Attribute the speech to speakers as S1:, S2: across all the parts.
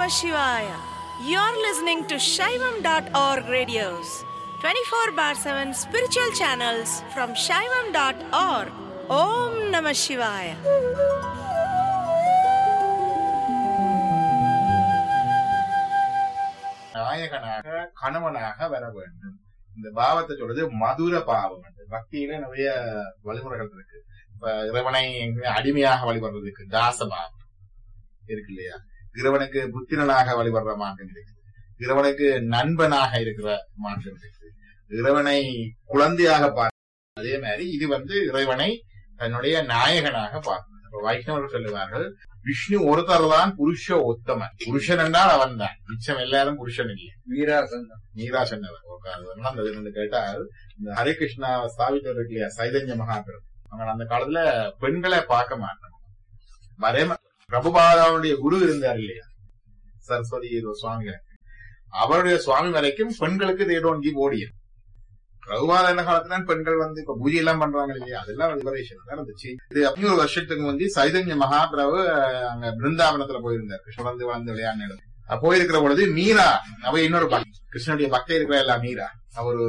S1: Namah Shivaya. You're listening to Shaivam.org radios, 24 bar 7 spiritual channels from Shaivam.org. Om Namah Shivaya.
S2: நாயகனாக கணவனாக வர வேண்டும் இந்த பாவத்தை சொல்றது மதுர பாவம் அது பக்தியில நிறைய வழிமுறைகள் இருக்கு இப்ப இறைவனை அடிமையாக வழிபடுறதுக்கு தாச பாவம் இருக்கு இல்லையா இறைவனுக்கு புத்திரனாக வழிபடுற மார்க்கம் இருக்கு இறைவனுக்கு நண்பனாக இருக்கிற மார்க்கம் இருக்கு இறைவனை குழந்தையாக பார்க்க அதே மாதிரி இது வந்து இறைவனை தன்னுடைய நாயகனாக பார்க்கணும் இப்ப வைஷ்ணவர்கள் சொல்லுவார்கள் விஷ்ணு ஒருத்தர் தான் புருஷ உத்தமன் புருஷன் என்றால் அவன் தான் மிச்சம் எல்லாரும் புருஷன் இல்லை
S3: வீராசந்தம்
S2: நீரா சொன்னவர் உட்கார்ந்து நடந்தது என்று கேட்டால் இந்த ஹரிகிருஷ்ணா ஸ்தாபித்தவர் இருக்கு இல்லையா சைதன்ய மகாபிரபு அவங்க அந்த காலத்துல பெண்களை பார்க்க மாட்டாங்க வரே பிரபுபாதாவுடைய குரு இருந்தார் இல்லையா சரஸ்வதி சுவாமிகள் அவருடைய சுவாமி வரைக்கும் பெண்களுக்கு தே டோன்ட் கிவ் ஓடியன் பிரபுபாத என்ன காலத்துல பெண்கள் வந்து இப்ப பூஜை எல்லாம் பண்றாங்க இல்லையா அதெல்லாம் லிபரேஷன் தான் இருந்துச்சு இது அப்படி ஒரு வருஷத்துக்கு வந்து சைதன்ய மகாபிரபு அங்க பிருந்தாவனத்துல போயிருந்தார் கிருஷ்ணன் வந்து வாழ்ந்து விளையாடின இடம் அப்ப போயிருக்கிற பொழுது மீரா அவ இன்னொரு பக்தி கிருஷ்ணனுடைய பக்தி இருக்கிற எல்லாம் மீரா அவரு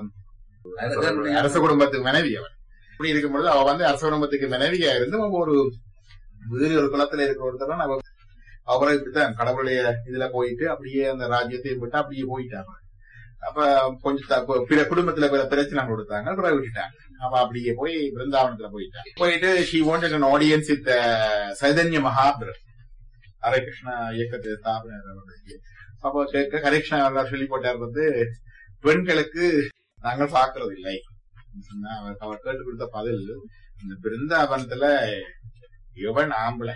S3: அரசனுடைய
S2: அரச குடும்பத்துக்கு மனைவி அவன் இப்படி இருக்கும் பொழுது அவ வந்து அரச குடும்பத்துக்கு மனைவியா இருந்து அவ ஒரு வேறு ஒரு குலத்துல இருக்கிற ஒருத்தர் தான் அவ அவரை இப்படித்தான் கடவுளுடைய இதுல போயிட்டு அப்படியே அந்த ராஜ்யத்தையும் விட்டு அப்படியே போயிட்டாங்க அப்ப கொஞ்சம் த- ப- பிற குடும்பத்துல பிற பிரச்சனை கொடுத்தாங்க அப்புறம் விட்டுட்டாங்க அவ அப்படியே போய் பிருந்தாவனத்துல போயிட்டாங்க போயிட்டு she wanted an audience with uh, Chaitanya மகாபிர ஹரே கிருஷ்ணா இயக்கத்தை ஸ்தாபனர் அவர்களுக்கு அப்போ கேட்க ஹரே கிருஷ்ணா அவர்கள் சொல்லி போட்டார் வந்து பெண்களுக்கு நாங்கள் பார்க்கறது இல்லை சொன்னா அவர் அவர் கேட்டு கொடுத்த பதில் இந்த பிருந்தாவனத்துல எவன் ஆம்பளை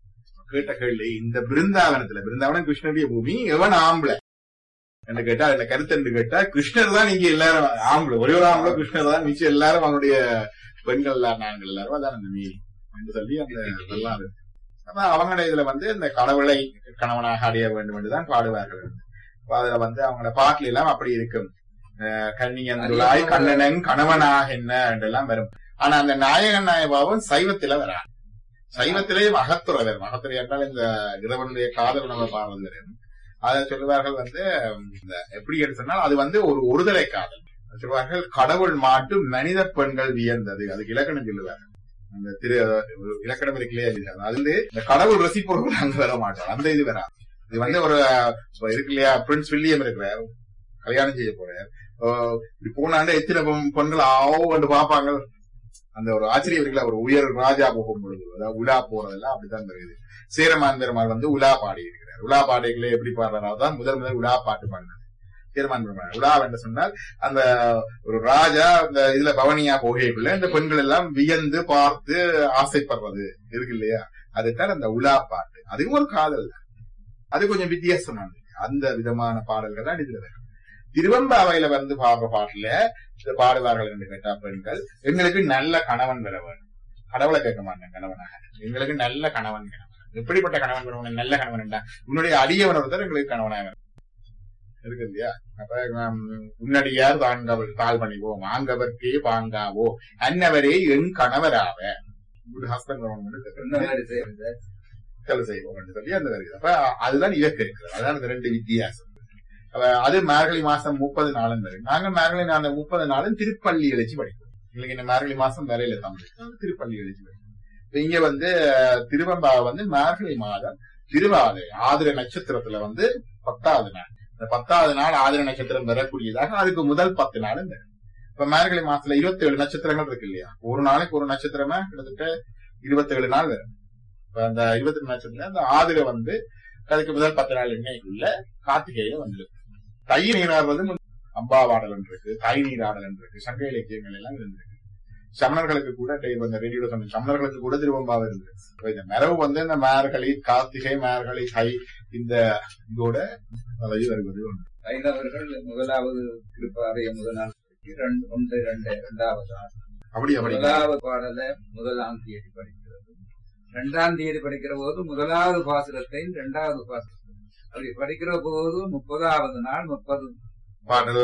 S2: கேட்ட கேள்வி இந்த பிருந்தாவனத்துல பிருந்தாவனம் கிருஷ்ணனுடைய பூமி எவன் ஆம்பளை என்று கேட்டா அதுல கருத்து என்று கேட்டா கிருஷ்ணர் தான் இங்க எல்லாரும் ஆம்பளை ஒரே ஒரு ஆம்பளை கிருஷ்ணர் தான் மிச்சம் எல்லாரும் அவனுடைய பெண்கள் எல்லாரும் நாங்கள் எல்லாரும் அதான் அந்த மீறி என்று சொல்லி அந்த இதெல்லாம் இருக்கு அப்ப அவங்களோட இதுல வந்து இந்த கடவுளை கணவனாக அடைய வேண்டும் என்றுதான் பாடுவார்கள் அப்ப அதுல வந்து அவங்களோட பாட்டுல எல்லாம் அப்படி இருக்கும் அஹ் கன்னியந்துளாய் கண்ணனன் கணவனாக என்ன என்றெல்லாம் வரும் ஆனா அந்த நாயகன் நாயபாவும் சைவத்தில வரா சைவத்திலே அகத்துறவர் அகத்துறை என்றால் இந்த இறைவனுடைய காதல் நம்ம பாடுறது வரும் அதை சொல்லுவார்கள் வந்து இந்த எப்படி என்று சொன்னால் அது வந்து ஒரு ஒருதலை காதல் சொல்லுவார்கள் கடவுள் மாட்டு மனித பெண்கள் வியந்தது அதுக்கு இலக்கணம் சொல்லுவார்கள் அந்த திரு ஒரு இலக்கணம் இருக்குல்லையா இல்லையா அது வந்து இந்த கடவுள் ரசிப்பவர்கள் அங்க வர மாட்டோம் அந்த இது வரா இது வந்து ஒரு இப்ப இருக்கு இல்லையா பிரின்ஸ் வில்லியம் இருக்கிறார் கல்யாணம் செய்ய போறார் ஆஹ் இப்படி போனாண்ட எத்தனை பெண் பெண்கள் ஆவோ வந்து பார்ப்பாங்க அந்த ஒரு ஆச்சரியம் இருக்குல்ல ஒரு உயர் ராஜா போகும் பொழுது அதாவது உலா போறதெல்லாம் அப்படித்தான் தெரியுது சேரமான் பெருமாள் வந்து உலா பாடி இருக்கிறார் உலா பாடைகளை எப்படி பாடுறாரோ தான் முதல் முதல் உலா பாட்டு பாடினார் சேரமான் பெருமாள் உலா என்று சொன்னால் அந்த ஒரு ராஜா அந்த இதுல பவனியா போகைக்குள்ள இந்த பெண்கள் எல்லாம் வியந்து பார்த்து ஆசைப்படுறது இருக்கு இல்லையா அதுதான் அந்த உலா பாட்டு அதுவும் ஒரு காதல் தான் அது கொஞ்சம் வித்தியாசமானது அந்த விதமான பாடல்கள் தான் இதுல வரும் திருவம்பாவையில வந்து பாடுற பாட்டுல இந்த பாடுவார்கள் என்று கேட்டா பெண்கள் எங்களுக்கு நல்ல கணவன் பெற வேண்டும் கடவுளை கேட்க மாட்டேன் கணவனாக எங்களுக்கு நல்ல கணவன் கணவன் எப்படிப்பட்ட கணவன் பெறவன் நல்ல கணவன் என்றா உன்னுடைய அடியவன் ஒருத்தர் எங்களுக்கு கணவனாக வேணும். இருக்கு இல்லையா அப்ப நாம் உன்னடியார் தாங்கவர் தாழ் பணிவோம் ஆங்கவர்க்கே பாங்காவோ அன்னவரே என் கணவராவ குட் ஹஸ்பண்ட்
S3: இந்த மாதிரி செய்யறது
S2: கல் செய்வோம் என்று சொல்லி அந்த வருகிறது அப்ப அதுதான் இயக்க இருக்கிறது அதான் இந்த ரெண்டு வித்தியாசம் அப்ப அது மார்கழி மாசம் முப்பது நாளும் வரும் நாங்க மார்கழி அந்த முப்பது நாளும் திருப்பள்ளி எழுச்சி படிக்கிறோம் எங்களுக்கு இந்த மார்கழி மாசம் வரையில தமிழ் திருப்பள்ளி எழுச்சி படிக்கிறோம் இப்ப இங்க வந்து திருவம்பாவை வந்து மார்கழி மாதம் திருவாதிரை ஆதிர நட்சத்திரத்துல வந்து பத்தாவது நாள் இந்த பத்தாவது நாள் ஆதிர நட்சத்திரம் வரக்கூடியதாக அதுக்கு முதல் பத்து நாளும் வரும் இப்ப மார்கழி மாசத்துல இருபத்தி ஏழு நட்சத்திரங்கள் இருக்கு இல்லையா ஒரு நாளைக்கு ஒரு நட்சத்திரமா கிட்டத்தட்ட இருபத்தி ஏழு நாள் வரும் இப்ப அந்த இருபத்தி ரெண்டு நட்சத்திரம் அந்த ஆதிரை வந்து அதுக்கு முதல் பத்து நாள் எண்ணெய்க்குள்ள கார்த்திகேய வந்துடும் தை நீராடுறது அம்பாவாடல் இருக்கு தாய் நீராடல் இருக்கு சங்க இலக்கியங்கள் எல்லாம் இருந்திருக்கு சமணர்களுக்கு கூட டே- இந்த ரேடியோ சொன்ன சமணர்களுக்கு கூட திருவம்பாவை இருந்திருக்கு இப்ப இந்த மரபு வந்து இந்த மார்கழி கார்த்திகை மார்கழி தை இந்த இதோட அதாவது வருவது ஒன்று
S3: வைணவர்கள் முதலாவது திருப்பாவைய முதல் நாள் இரண்டு ஒன்று இரண்டு இரண்டாவது நாள்
S2: அப்படி அப்படி
S3: முதலாவது பாடலை முதலாம் தேதி படிக்கிறது இரண்டாம் தேதி படிக்கிற போது முதலாவது பாசுரத்தை இரண்டாவது பாசுரத்தை அப்படி படிக்கிற போது முப்பதாவது நாள் முப்பது
S2: பாடல்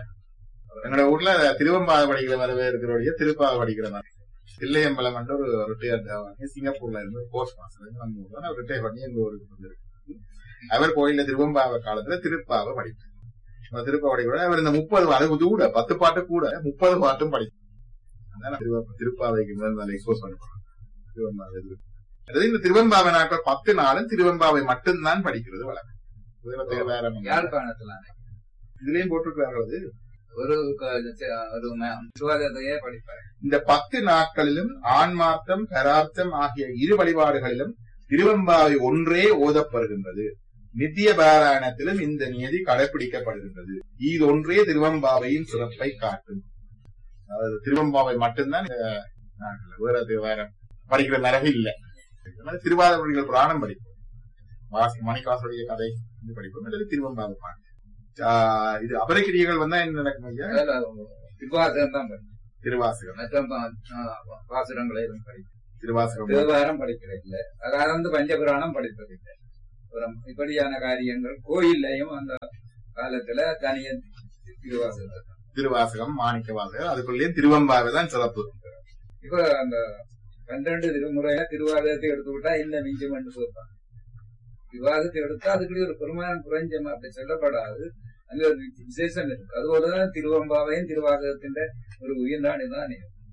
S2: எங்களோட ஊர்ல திருவம்பாவை படிக்கிற மாதிரிவே இருக்கிறோடைய திருப்பாவை படிக்கிற மாதிரி தில்லையம்பலம் என்ற ஒரு ரிட்டையர்ட் சிங்கப்பூர்ல இருந்து போஸ்ட் மாஸ்டர் நம்ம ஊர்ல ரிட்டையர் பண்ணி எங்க ஊருக்கு வந்திருக்கு அவர் கோயில்ல திருவம்பாவ காலத்துல திருப்பாவை படிப்பார் அந்த திருப்பாவை கூட அவர் இந்த முப்பது அது கூட பத்து பாட்டு கூட முப்பது பாட்டும் படிப்பார் அதனால திருவ- திருப்பாவைக்கு முதல் நாள் எக்ஸ்போஸ் பண்ணப்படுறோம் திருவம்பாவை இது. அதாவது இந்த திருவம்பாவை நாட்கள் பத்து நாளும் திருவம்பாவை மட்டும்தான் படிக்கிறது வழக்கம் இதுல தேவாரம்
S3: யாழ்ப்பாணத்துல
S2: இதுலயும் போட்டிருக்கிறார்கள் அது
S3: ஒரு க- ஒரு ம- சிவாலயத்தையே படிப்பார்
S2: இந்த பத்து நாட்களிலும் ஆன்மார்த்தம் பரார்த்தம் ஆகிய இரு வழிபாடுகளிலும் திருவம்பாவை ஒன்றே ஓதப்படுகின்றது நித்திய பாராயணத்திலும் இந்த நியதி கடைபிடிக்கப்படுகின்றது இது ஒன்றே திருவம்பாவையின் சிறப்பை காட்டும் அதாவது திருவம்பாவை மட்டும்தான் இந்த நாட்கள்ல. வேற அது வேற படிக்கிற மரபு இல்ல அதனால திருவாதிரிகள் புராணம் படிப்போம் வாசி மணிக்காசுடைய கதை இது படிப்போம் அல்லது திருவம்பாவை பாட்டு ஆஹ் இது அபரக்கிரியர்கள் வந்தா என்ன நடக்கும் ஐயா
S3: அதுல திருவாசகம் தான் படிப்பார்
S2: திருவாசகம்
S3: மற்ற பா- ஆ, பாசுரங்களை எதுவும் படிப்பார்
S2: திருவாசகம்
S3: தேவாரம் படிக்கிறது இல்ல அதாவது வந்து பஞ்சபுராணம் படிப்பதில்லை ஒரு இப்படியான காரியங்கள் கோயில்லையும் அந்த காலத்துல தனிய திருவாசகம்
S2: திருவாசகம் மாணிக்க வாசகம் அதுக்குள்ளேயும் திருவம்பாவை தான் சிறப்பு
S3: இப்ப அந்த பன்னிரண்டு திருமுறையில திருவாதகத்தை எடுத்து விட்டா இந்த மிஞ்சம் என்று சொல்றாங்க விவாதத்தை எடுத்தா அதுக்குள்ளே ஒரு பெருமான் குறைஞ்சம் அப்படி சொல்லப்படாது அங்க ஒரு விசேஷம் இருக்கு அதுபோலதான் திருவம்பாவையும் திருவாசகத்தின் ஒரு உயிர்நாடி தான்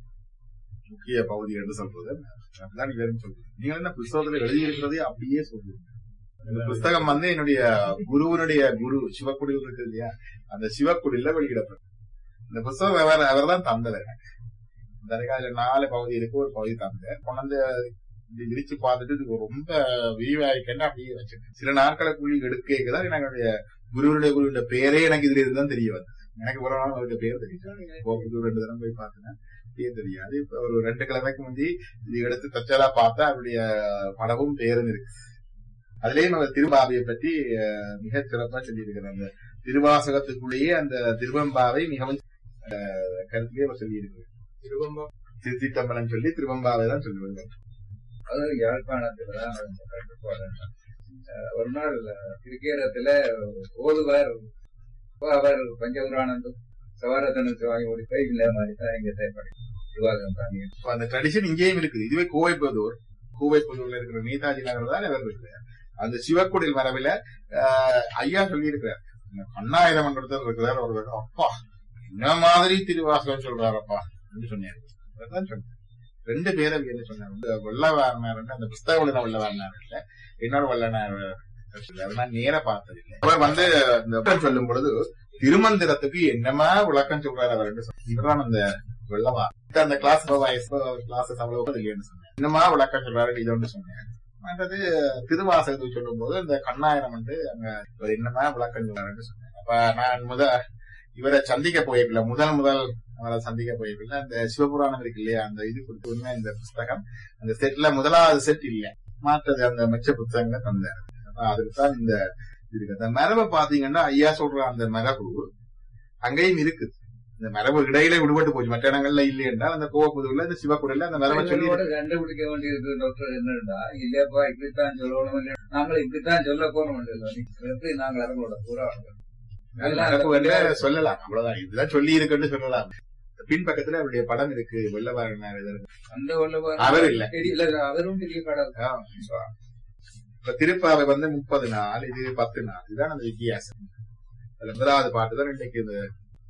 S2: முக்கிய பகுதி என்று சொல்றது அப்படிதான் இவரும் சொல்றது நீங்க என்ன புஸ்தகத்துல எழுதியிருக்கிறதே அப்படியே சொல்றீங்க இந்த புஸ்தகம் வந்து என்னுடைய குருவனுடைய குரு சிவக்குடியில் இருக்கு இல்லையா அந்த சிவக்குடியில வெளியிடப்படும் இந்த புஸ்தகம் அவர் அவர் தான் தந்தது எனக்கு இந்த எனக்கு அதுல நாலு பகுதி இருக்கு ஒரு பகுதி தந்த கொண்டாந்து இது விரிச்சு பார்த்துட்டு இது ரொம்ப விரிவாய்க்கன்னு அப்படியே வச்சிருக்கேன் சில நாட்களுக்குள்ளி எடுக்க தான் என்னுடைய குருவனுடைய குருவினுடைய பேரே எனக்கு இதுல இருந்தான் தெரிய வந்தது எனக்கு ஒரு நாள் அவருடைய பேர் தெரியும் கோபுக்கு ரெண்டு தரம் போய் பார்த்தேன் பேர் தெரியாது இப்ப ஒரு ரெண்டு கிழமைக்கு முந்தி இது எடுத்து தச்சலா பார்த்தா அவருடைய படமும் பேரும் இருக்கு அதுலயும் அவர் திருவாவியை பற்றி அஹ், மிகச் சிறப்பா சொல்லியிருக்கிறார் அந்த திருவாசகத்துக்குள்ளேயே அந்த திருவம்பாவை மிகவும் அஹ், கருத்திலே அவர் சொல்லியிருக்கிறார் திருவம்பம் திருத்தித்தம்பலம் சொல்லி திருவம்பாவை தான் சொல்லுவாங்க
S3: அது யாழ்ப்பாணத்துலதான் அந்த கட்டுப்பாடு அஹ் ஒரு நாள் திருக்கேரத்துல ஓதுவார் அவர் பஞ்சபுரானந்தும் சவாரத்தனுக்கு வாங்கி முடிப்ப இல்ல மாதிரி தான் இங்க தேவைப்படும் திருவாசகம் தாங்கி
S2: இப்ப அந்த ட்ரெடிஷன் இங்கேயும் இருக்குது இதுவே கோவைப்புதூர் கோவைப்புதூர்ல இருக்கிற நேதாஜி நகர் தான் இவர் இருக்கு அந்த சிவக்குடில் மரபில ஆஹ், ஐயா சொல்லி இருக்கிறார் அண்ணாயிரம் மன்றத்தில் இருக்கிறார் ஒரு அப்பா என்ன மாதிரி திருவாசகம் சொல்றாரப்பா என்று சொன்னார் அதான் சொன்னார் ரெண்டு பேரை என்ன சொன்னார் இந்த வெள்ளவாரனார் அந்த புஸ்தகம் வெள்ளவாரனார் இல்ல இன்னொரு வெள்ளனார் அதை நான் நேர பார்த்ததில்லை அவர் வந்து இந்த விளக்கம் சொல்லும் பொழுது திருமந்திரத்துக்கு என்னமா விளக்கம் சொல்றாரு அவர் என்று சொன்னார். இவர்தான் அந்த வெள்ளவா அந்த கிளாஸ் கிளாஸஸ் அவ்வளவு இல்லைன்னு சொன்னேன் என்னமா விளக்கம் சொல்றாரு இது ஒன்று சொன்னேன் மற்றது திருவாசகத்துக்கு சொல்லும் போது இந்த கண்ணாயிரம் வந்து அங்க ஒரு என்னமா விளக்கம் சொல்றாருன்னு சொன்னேன் அப்ப நான் முத இவரை சந்திக்க போயிருக்கல முதல் முதல் அவரை சந்திக்க போயிருக்கல அந்த சிவபுராணம் இருக்கு இல்லையா அந்த இது கொடுத்து உண்மை இந்த புஸ்தகம் அந்த செட்ல முதலாவது செட் இல்ல மாற்றது அந்த மிச்ச புத்தகங்களை தந்தார் அப்ப அதுக்கு தான் இந்த இது இருக்கு அந்த மரபை பாத்தீங்கன்னா ஐயா சொல்ற அந்த மரபு அங்கேயும் இருக்குது இந்த மரபு இடையில விடுபட்டு போச்சு மற்ற இடங்கள்ல இல்லை என்றால் அந்த கோவப்புதூர்ல இந்த சிவக்குடில அந்த மரபை சொல்லி
S3: இதோட கண்டுபிடிக்க வேண்டியது டாக்டர் என்னடா இல்லப்பா இப்படித்தான் சொல்லணும் இல்லை நாங்கள் இப்படித்தான் சொல்ல போறோம் இல்லை எப்படி நாங்கள் அவங்களோட பூரா
S2: மரபு என்று சொல்லலாம் அவ்வளவுதான் இதுதான் சொல்லி இருக்குன்னு சொல்லலாம் பின்பக்கத்துல அவருடைய படம் இருக்கு வெள்ளவாரனார் இதற்கு.
S3: அந்த வல்லவர்
S2: அவர் இல்ல
S3: பெரிய இல்ல, அவரும் பெரிய கடல்
S2: ஆ, இப்ப திருப்பாவை வந்து முப்பது நாள் இது பத்து நாள் இதுதான் அந்த வித்தியாசம் அதுல முதலாவது பாட்டு தான் இன்னைக்கு இந்த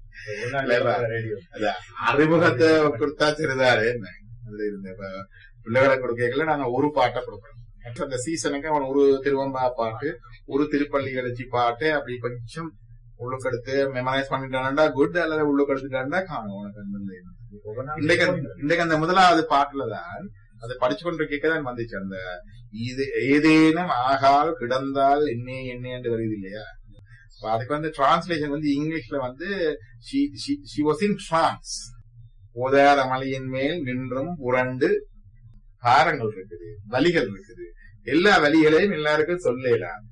S2: அது அறிமுகத்தை கொடுத்தா சரிதாரு என்ன அதுல இருந்த இப்ப பிள்ளைகளை கொடுக்கல நாங்க ஒரு பாட்டை கொடுக்கறோம் மற்ற அந்த சீசனுக்கு அவன் ஒரு திருவம்பா பாட்டு ஒரு திருப்பள்ளி எழுச்சி பாட்டு அப்படி கொஞ்சம் உள்ளுக்கெடுத்து மெமரைஸ் பண்ணிட்டான்டா குட் அல்லது உள்ளுக்கெடுத்துட்டான்டா காணும் உனக்கு அந்த இது. இன்றைக்கு அந்த- இன்றைக்கு அந்த முதலாவது பாட்டுலதான் அதை படிச்சு கொண்டு கேட்கதான் வந்துச்சு அந்த இது ஏதேனும் ஆகால் கிடந்தால் என்ன என்ன என்று வருது இல்லையா அப்ப அதுக்கு வந்து டிரான்ஸ்லேஷன் வந்து இங்கிலீஷ்ல வந்து ஷி வாஸ் இன் டிரான்ஸ் ஓதாத மலையின் மேல் நின்றும் உரண்டு பாரங்கள் இருக்குது வலிகள் இருக்குது எல்லா வலிகளையும் எல்லாருக்கும் சொல்லலாம்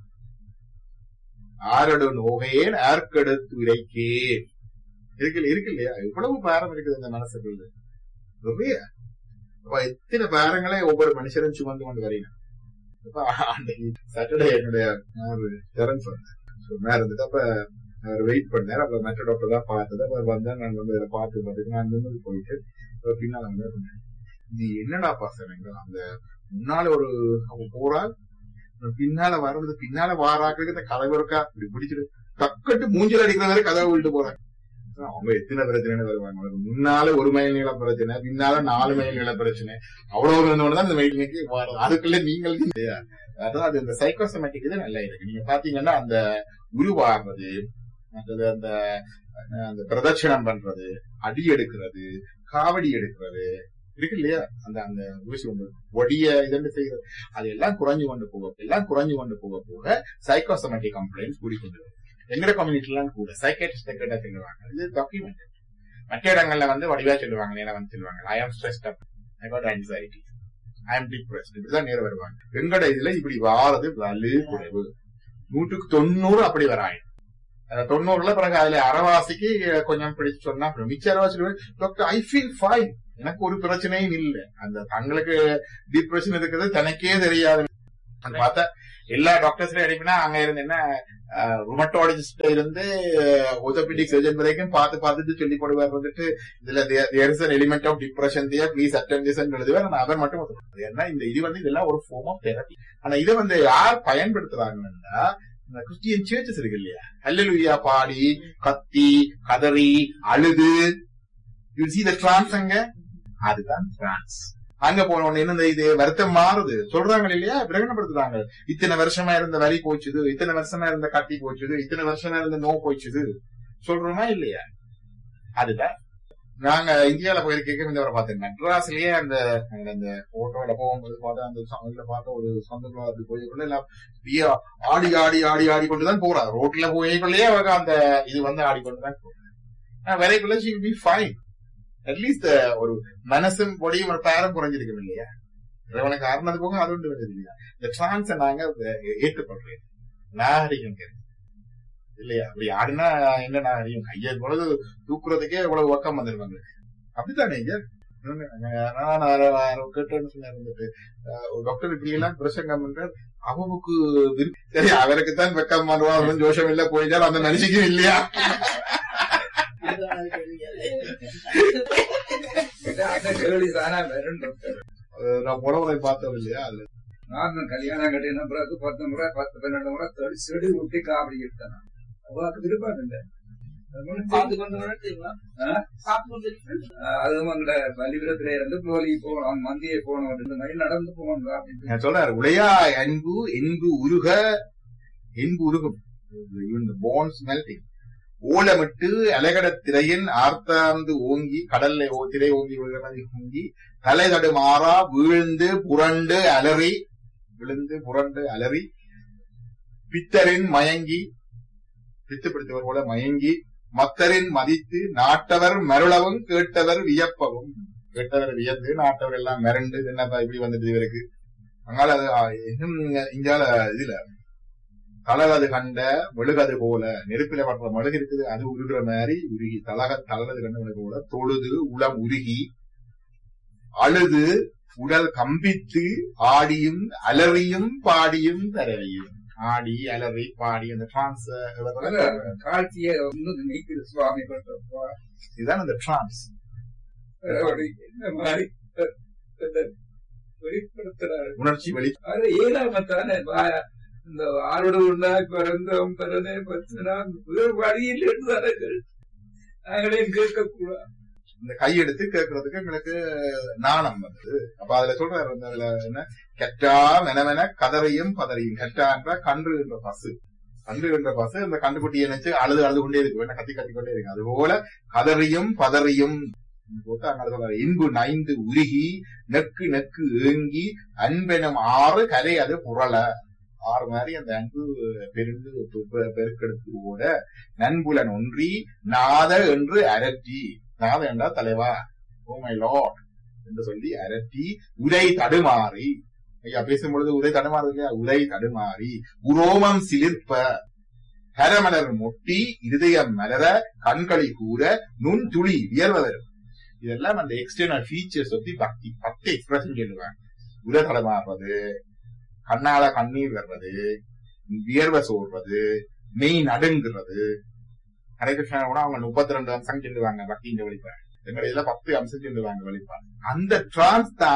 S2: ஆரடு நோகையேன் ஆர்க்கெடுத்து உரைக்கேன் இருக்கு இருக்கு இல்லையா இவ்வளவு பாரம் இருக்குது இந்த மனசுக்குள்ள நிறைய அப்ப எத்தனை பாரங்களை ஒவ்வொரு மனுஷரும் சுமந்து கொண்டு வரீங்க அப்ப அன்னைக்கு சாட்டர்டே என்னுடைய திறன் சொன்னேன் சொன்னா இருந்துட்டு அப்ப அவர் வெயிட் பண்ணார் அப்ப மற்ற டாக்டர் தான் பார்த்தது அப்ப வந்தா நான் வந்து அதை பார்த்து பார்த்துட்டு நான் நின்று போயிட்டு அப்ப பின்னால வந்து சொன்னேன் இது என்னடா பாசனங்க அந்த முன்னால ஒரு அவ போறா பின்னால வர்றது பின்னால வாராக்களுக்கு இந்த கதவு இருக்கா இப்படி பிடிச்சிட்டு டக்கட்டு மூஞ்சில் அடிக்கிற மாதிரி கதவை விட்டு போறாங்க அவங்க எத்தனை பிரச்சனை வருவாங்க அவங்களுக்கு முன்னால ஒரு மைல் நீள பிரச்சனை பின்னால நாலு மைல் நீள பிரச்சனை அவ்வளவு இருந்தவங்க தான் இந்த மைல் வரும் அதுக்குள்ள நீங்கள் இல்லையா அதான் அது இந்த சைக்கோசமேட்டிக் இது நல்லா இருக்கு நீங்க பாத்தீங்கன்னா அந்த உருவாகிறது மற்றது அந்த அந்த பிரதட்சணம் பண்றது அடி எடுக்கிறது காவடி எடுக்கிறது இருக்கு இல்லையா அந்த அந்த ஊசி ஒன்று ஒடிய இதென்று செய்யறது அது எல்லாம் குறைஞ்சு கொண்டு போக எல்லாம் குறைஞ்சு கொண்டு போக போக சைக்கோசமேட்டிக் கம்ப்ளைண்ட்ஸ் கூடிக்கொண்டு வரும் எங்கட கம்யூனிட்டிலாம் கூட சைக்கேட்டிஸ்ட் கிட்ட சொல்லுவாங்க இது டாக்குமெண்ட் மற்ற இடங்கள்ல வந்து வடிவா சொல்லுவாங்க நேரம் வந்து சொல்லுவாங்க I am stressed up I got anxiety I am depressed இப்படிதான் நேரம் வருவாங்க எங்கட இதுல இப்படி வாரது வலு குறைவு நூற்றுக்கு தொண்ணூறு அப்படி வராங்க தொண்ணூறுல பிறகு அதுல அறவாசிக்கு கொஞ்சம் பிடிச்சு சொன்னா மிச்ச அறவாசி டாக்டர் ஐ ஃபீல் ஃபைன் எனக்கு ஒரு பிரச்சனையும் இல்லை அந்த தங்களுக்கு டிப்ரெஷன் இருக்கிறது தனக்கே தெரியாது பார்த்தா எல்லா டாக்டர்ஸ்லயும் அனுப்பினா அங்க இருந்து என்ன ருமட்டாலஜிஸ்ட் இருந்து ஒத்தோபெடிக் சர்ஜன் வரைக்கும் பார்த்து பார்த்துட்டு சொல்லி போடுவார் வந்துட்டு இதுல there is element of depression dear please attend this எழுதுவார் ஆனா அவர் மட்டும் ஏன்னா இந்த இது வந்து இதெல்லாம் ஒரு ஃபார்ம் ஆஃப் தெரப்பி ஆனா இதை வந்து யார் பயன்படுத்துறாங்கன்னா இந்த கிறிஸ்டியன் சர்ச்சஸ் இருக்கு இல்லையா அல்லலுயா பாடி கத்தி கதறி அழுது யூ சி த டிரான்ஸ் அங்க அதுதான் டிரான்ஸ் அங்க போன உடனே என்ன இது வருத்தம் மாறுது சொல்றாங்க இல்லையா பிரகடனப்படுத்துறாங்க இத்தனை வருஷமா இருந்த வரி போச்சுது இத்தனை வருஷமா இருந்த கட்டி போச்சுது இத்தனை வருஷமா இருந்த நோ போச்சுது சொல்றோமா இல்லையா அதுதான் நாங்க இந்தியால போயிருக்க இந்த பார்த்தேன் மெட்ராஸ்லயே அந்த அந்த போட்டோல போகும்போது பார்த்தா அந்த இதுல பார்த்த ஒரு சொந்த அது போய்க்குள்ள எல்லாம் ஆடி ஆடி ஆடி ஆடி கொண்டுதான் போறா ரோட்ல போய்க்குள்ளேயே அவங்க அந்த இது வந்து ஆடிக்கொண்டுதான் போறாங்க வரைக்குள்ள ஷி பி ஃபைன் அட்லீஸ்ட் ஒரு மனசும் பொடியும் ஒரு பேரம் குறைஞ்சிருக்கும் இல்லையா இறைவனுக்கு ஆறுனது போக அது ஒன்று வருது இல்லையா இந்த டிரான்ஸை நாங்க ஏற்றுக்கொள்றேன் நாகரிகம் இல்லையா அப்படி ஆடினா என்ன நாகரிகம் கையை பொழுது தூக்குறதுக்கே இவ்வளவு ஒக்கம் வந்துருவாங்க அப்படித்தானே இங்க நான் கேட்டேன்னு சொன்னார் வந்துட்டு ஒரு டாக்டர் இப்படி எல்லாம் பிரசங்கம் பண்றார் அவனுக்கு சரி அவருக்கு தான் வெக்கம் பண்ணுவான் ஜோஷம் இல்ல போயிட்டார் அந்த மனுஷிக்கும் இல்லையா நான் உடவுரை பார்த்தோம் இல்லையா அதுல
S3: நான் கல்யாணம் கட்டின பிறகு பத்து முறை பத்து பன்னெண்டு முறை தேடி செடி விட்டு காவடி எடுத்தேன் அவளுக்கு விருப்பம் இல்லை அதுவும் அங்க பலிபுரத்துல இருந்து கோலி போகணும் மந்தியை போகணும் இந்த மாதிரி நடந்து போகணும் அப்படின்னு
S2: சொல்றாரு உடையா அன்பு என்பு உருக என்பு உருகும் போன்ஸ் மெல்டிங் ஓலமிட்டு அலகட திரையின் ஆர்த்தாந்து ஓங்கி கடல்ல திரை ஓங்கி விழுகிறது ஓங்கி தலை தடுமாறா வீழ்ந்து புரண்டு அலறி விழுந்து புரண்டு அலறி பித்தரின் மயங்கி பித்து பிடித்தவர் போல மயங்கி மத்தரின் மதித்து நாட்டவர் மருளவும் கேட்டவர் வியப்பவும் கேட்டவர் வியந்து நாட்டவர் எல்லாம் மிரண்டு என்னப்பா இப்படி வந்துட்டு இவருக்கு அதனால அது இங்கால இதுல தளகது கண்ட மெழுகது போல நெருப்பில படுற மெழுகு இருக்குது அது உருகிற மாதிரி உருகி தலக தளகது கண்ட மெழுகு போல தொழுது உளம் உருகி அழுது உடல் கம்பித்து ஆடியும் அலறியும் பாடியும் தரவையும் ஆடி அலறி பாடி அந்த டிரான்ஸ்
S3: காட்சியை வந்து நீக்குது சுவாமி
S2: இதுதான் அந்த டிரான்ஸ்
S3: இந்த மாதிரி வெளிப்படுத்துறாரு
S2: உணர்ச்சி வெளி
S3: அது ஏழாமத்தானே இந்த ஆரோட உண்டாய் பிறந்தோம் பிறனே பத்தினா முதல் வழியில் இருந்தார்கள் நாங்களே கேட்க கூடாது
S2: இந்த கை எடுத்து கேட்கறதுக்கு எங்களுக்கு நாணம் வந்தது அப்ப அதுல சொல்றாரு வந்து அதுல என்ன கெட்டா மெனமென கதறையும் பதறையும் கெட்டா என்ற கன்று என்ற பசு கன்று என்ற பசு இந்த கண்டுக்குட்டியை நினைச்சு அழுது அழுது கொண்டே இருக்கு வேணா கத்தி கத்தி கொண்டே இருக்கு அது போல கதறியும் பதறியும் போட்டு அங்க சொல்றாரு இன்பு நைந்து உருகி நெக்கு நெக்கு ஏங்கி அன்பெனும் ஆறு கரை அது புரள ஆறு மாதிரி அந்த அன்பு பெருந்து பெருக்கெடுத்து ஓட நண்புலன் ஒன்றி நாத என்று அரற்றி நாத என்றால் தலைவா ஓ மை லார்ட் என்று சொல்லி அரட்டி உரை தடுமாறி ஐயா பேசும்பொழுது உரை தடுமாறு இல்லையா உரை தடுமாறி உரோமம் சிலிர்ப்ப கரமலர் மொட்டி இருதயம் மலர கண்களி கூற நுண் துளி வியர்வதர் இதெல்லாம் அந்த எக்ஸ்டர்னல் ஃபீச்சர்ஸ் பத்தி பக்தி பத்து எக்ஸ்பிரஷன் சொல்லுவாங்க உரை தடமாறுறது கண்ணால கண்ணீர் வர்றது வியர்வை சோர்றது மெய் நடுங்கிறது ஹரே கிருஷ்ணா கூட அவங்க முப்பத்தி ரெண்டு அம்சம் சொல்லுவாங்க பக்தியின் வெளிப்பாடு எங்க இதுல பத்து அம்சம் சொல்லுவாங்க வெளிப்பாடு அந்த டிரான்ஸ் தான்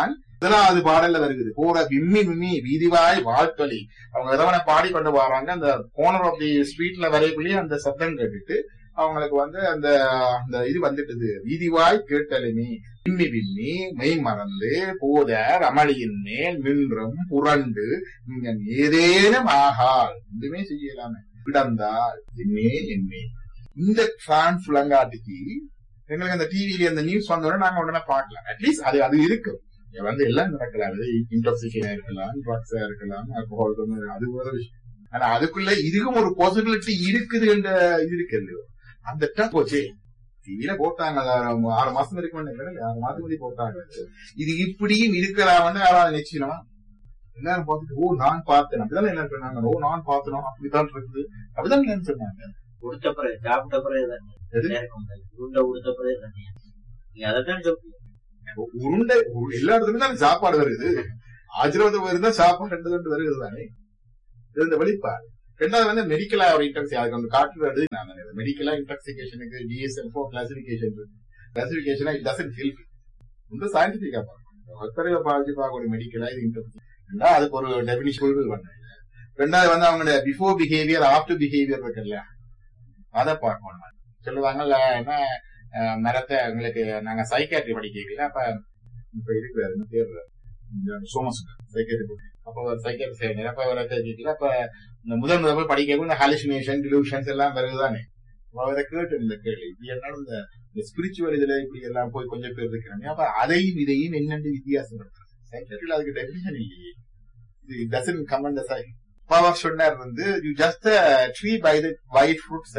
S2: முதலாவது பாடல்ல வருகிறது போற விம்மி விம்மி வீதிவாய் வாழ்த்தொலி அவங்க எதவன பாடி கொண்டு வராங்க அந்த கோனர் ஆஃப் தி ஸ்ட்ரீட்ல வரைக்குள்ளேயே அந்த சத்தம் கேட்டுட்டு அவங்களுக்கு வந்து அந்த அந்த இது வந்துட்டுது வீதிவாய் கேட்டலுமி விம்மி விம்மி மெய் மறந்து போத ரமளியின் மேல் நின்றும் புரண்டு நீங்க ஏதேனும் ஆகால் எதுவுமே செய்யலாமே கிடந்தால் என்னே என்னே இந்த பிரான்ஸ் விளங்காட்டுக்கு எங்களுக்கு அந்த டிவில அந்த நியூஸ் வந்தோடனே நாங்க உடனே பார்க்கலாம் அட்லீஸ்ட் அது அது இருக்கு இங்க வந்து எல்லாம் நடக்கலாம் அது இன்டாக்சிகேஷன் இருக்கலாம் ட்ரக்ஸா இருக்கலாம் alcohol அது ஒரு விஷயம் ஆனா அதுக்குள்ள இதுக்கும் ஒரு பாசிபிலிட்டி இருக்குது என்ற இது இருக்கு இல்லையோ அந்த டப் போச்சு டிவில போட்டாங்க அது ஆறு ஆறு மாசம் இருக்கு ஆறு மாசம் முன்னாடி போட்டாங்க இது இப்படியும் இருக்கலாம்னு யாராவது நிச்சயமா எல்லாரும் பார்த்துட்டு ஓ நான் பார்த்தேன் அப்படிதான் என்ன சொன்னாங்க ஓ நான் பார்த்தேன் அப்படித்தான் இருக்குது அப்படிதான் என்ன சொன்னாங்க
S4: உடுத்த பிறகு சாப்பிட்ட பிறகு தானே
S2: எது?
S4: நேரம் உருண்டை உடுத்த பிறகு தானே நீங்க அதைத்தான் சொல்றீங்க
S2: உருண்டை உரு- எல்லா இடத்துலயும் தான் சாப்பாடு வருது ஆஜீர்வாதம் வருதா சாப்பாடு ரெண்டு ரெண்டு வருது தானே இது இந்த வெளிப்பாடு ரெண்டாவது வந்து மெடிக்கலா ஒரு இன்டெக்ஸ் அதுக்கு வந்து காட்டுறது நான் மெடிக்கலா இன்டாக்சிகேஷனுக்கு டிஎஸ்எல் ஃபோர் கிளாசிபிகேஷன் இருக்கு கிளாசிபிகேஷனா இட் டசன்ட் ஹெல்ப் ரொம்ப சயின்டிபிக்கா பார்க்கணும் ஒத்தரையில பாதிச்சு பார்க்கக்கூடிய மெடிக்கலா இது இன்டெக்ஸ் ரெண்டா அதுக்கு ஒரு டெபினிஷன் பண்ண ரெண்டாவது வந்து அவங்களோட பிஃபோர் பிஹேவியர் ஆஃப்டர் பிஹேவியர் இருக்கு இல்லையா அதை பார்க்கணும் சொல்லுவாங்கல்ல என்ன அஹ், மரத்தை உங்களுக்கு நாங்க சைக்காட்ரி படிக்கல அப்ப இப்ப இருக்கிறாரு என்ன பேர் சோமசுந்தர் சைக்காட்ரி அப்போ சைக்காட்ரி செய்யணும் அப்ப அவரை கேட்கல அப்ப இந்த முதல் முதல் படிக்க இந்த ஹாலுசினேஷன் டிலூஷன்ஸ் எல்லாம் வருதுதானே அப்ப அவரை கேட்டு இந்த கேள்வி இப்படி என்னாலும் இந்த இந்த ஸ்பிரிச்சுவல் இதுல இப்படி எல்லாம் போய் கொஞ்சம் பேர் இருக்கிறாங்க அப்ப அதையும் இதையும் என்னென்று வித்தியாசப்படுத்துறது சைக்காட்ரியில் அதுக்கு டெபினிஷன் இல்லையே இது டசன் கமெண்ட் பவர் சொன்னார் வந்து you just tree by the white fruits